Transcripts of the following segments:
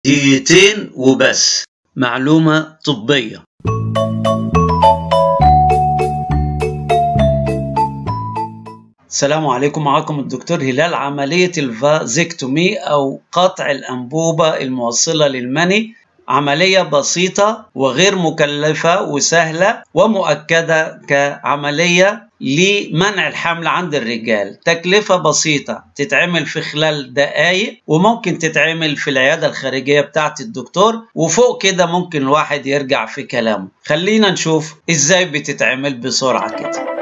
دقيقتين وبس معلومة طبية السلام عليكم معكم الدكتور هلال عملية الفازكتومي أو قطع الأنبوبة الموصلة للمني عملية بسيطة وغير مكلفة وسهلة ومؤكدة كعملية لمنع الحمل عند الرجال تكلفة بسيطة تتعمل في خلال دقايق وممكن تتعمل في العيادة الخارجية بتاعة الدكتور وفوق كده ممكن الواحد يرجع في كلامه خلينا نشوف ازاي بتتعمل بسرعة كده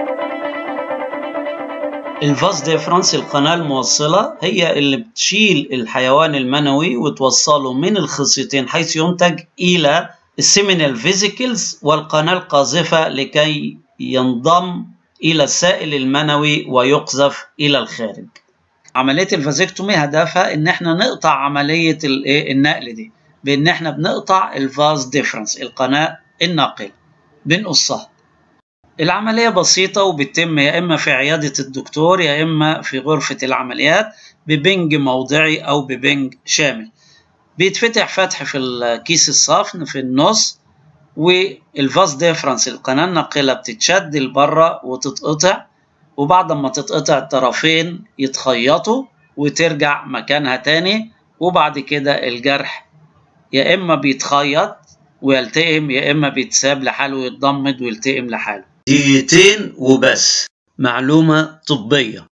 الفاز ديفرنس القناة الموصلة هي اللي بتشيل الحيوان المنوي وتوصله من الخصيتين حيث ينتج إلى السيمينال فيزيكلز والقناة القاذفة لكي ينضم إلى السائل المنوي ويقذف إلى الخارج عملية الفازكتومي هدفها إن احنا نقطع عملية النقل دي بإن احنا بنقطع الفاز ديفرنس القناة الناقلة بنقصها العملية بسيطة وبتتم يا إما في عيادة الدكتور يا إما في غرفة العمليات ببنج موضعي أو ببنج شامل بيتفتح فتح في الكيس الصفن في النص والفاز ديفرنس القناة الناقلة بتتشد لبره وتتقطع وبعد ما تتقطع الطرفين يتخيطوا وترجع مكانها تاني وبعد كده الجرح يا إما بيتخيط ويلتئم يا إما بيتساب لحاله ويتضمد ويلتئم لحاله دقيقتين وبس معلومة طبية